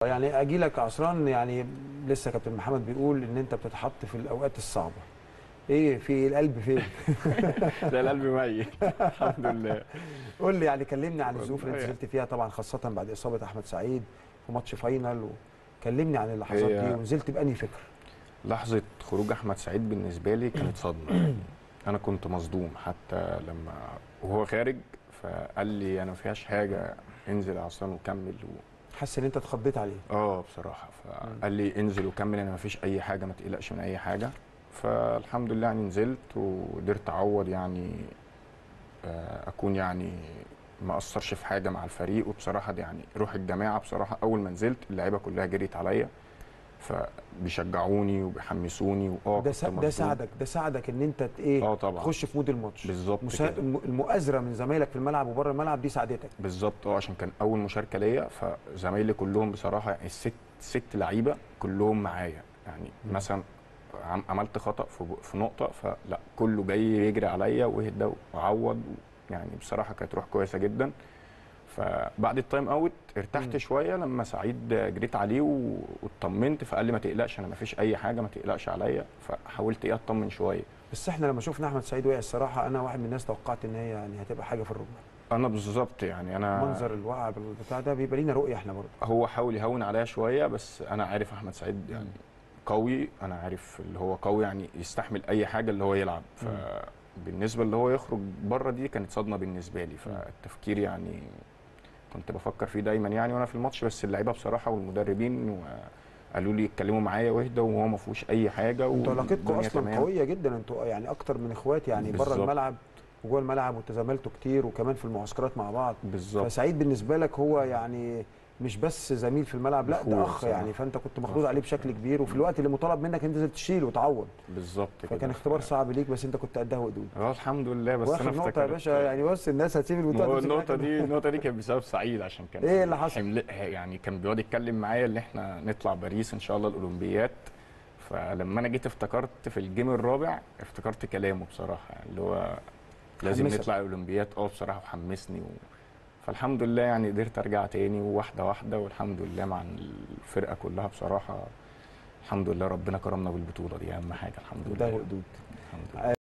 يعني اجي لك عصران يعني لسه كابتن محمد بيقول ان انت بتتحط في الاوقات الصعبه ايه في القلب فين ده القلب ميت الحمد لله قول لي يعني كلمني عن الظروف اللي انت والله نزلت فيها طبعا خاصه بعد اصابه احمد سعيد في ماتش فاينل وكلمني عن اللحظات هي- دي ونزلت بانهي فكر لحظه خروج احمد سعيد بالنسبه لي كانت صدمه انا كنت مصدوم حتى لما وهو خارج فقال لي انا ما فيهاش حاجه انزل يا عصام وكمل و... حاسس ان انت اتخضيت عليه اه بصراحه فقال لي انزل وكمل انا ما فيش اي حاجه ما تقلقش من اي حاجه فالحمد لله يعني نزلت وقدرت اعوض يعني آه، اكون يعني ما اثرش في حاجه مع الفريق وبصراحه دي يعني روح الجماعه بصراحه اول ما نزلت اللعيبه كلها جريت عليا فبيشجعوني وبيحمسوني واه ده كنت سا... ده مصدوم. ساعدك ده ساعدك ان انت ت- ايه اه طبعا تخش في مود الماتش بالظبط مسا... كده الم- المؤازره من زمايلك في الملعب وبره الملعب دي ساعدتك بالظبط اه عشان كان اول مشاركه ليا فزمايلي كلهم بصراحه يعني الست ست لعيبه كلهم معايا يعني مم. مثلا عم- عملت خطا في في نقطه فلا كله جاي يجري عليا واهدى وعوض يعني بصراحه كانت روح كويسه جدا فبعد التايم اوت ارتحت مم. شويه لما سعيد جريت عليه و- واطمنت فقال لي ما تقلقش انا ما فيش اي حاجه ما تقلقش عليا فحاولت ايه اطمن شويه بس احنا لما شفنا احمد سعيد وقع الصراحه انا واحد من الناس توقعت ان هي يعني هتبقى حاجه في الركبه انا بالظبط يعني انا منظر الوقعه بالبتاع ده بيبقى لينا رؤيه احنا برضه هو حاول يهون عليا شويه بس انا عارف احمد سعيد يعني قوي انا عارف اللي هو قوي يعني يستحمل اي حاجه اللي هو يلعب فبالنسبه اللي هو يخرج بره دي كانت صدمه بالنسبه لي فالتفكير يعني كنت بفكر فيه دايما يعني وانا في الماتش بس اللعيبه بصراحه والمدربين قالوا لي اتكلموا معايا واهدى وهو ما فيهوش اي حاجه انتوا علاقتكم والدنيا اصلا تمام. قويه جدا انتوا يعني اكتر من اخوات يعني بره بالظبط. الملعب وجوه الملعب وتزاملتوا كتير وكمان في المعسكرات مع بعض بالظبط فسعيد بالنسبه لك هو يعني مش بس زميل في الملعب لا ده أخوه اخ بصراحة. يعني فانت كنت مخضوض أخ. عليه بشكل كبير وفي الوقت اللي مطالب منك انت لازم تشيل وتعوض بالظبط كده فكان اختبار صعب ليك بس انت كنت قدها وقدود اه الحمد لله بس واخر انا نقطه يا افتكرت باشا يعني بص الناس هتسيب ما البطوله هو تمسك النقطة معاك. دي النقطة دي كانت بسبب سعيد عشان كان إيه اللي حصل؟ حمل يعني كان بيقعد يتكلم معايا ان احنا نطلع باريس ان شاء الله الاولمبيات فلما انا جيت افتكرت في الجيم الرابع افتكرت كلامه بصراحة يعني اللي هو لازم حمسك. نطلع الاولمبيات اه بصراحة وحمسني و... فالحمد لله يعني قدرت ارجع تاني وواحدة واحدة والحمد لله مع الفرقة كلها بصراحة الحمد لله ربنا كرمنا بالبطولة دي اهم حاجة الحمد قدها لله وقدود الحمد لله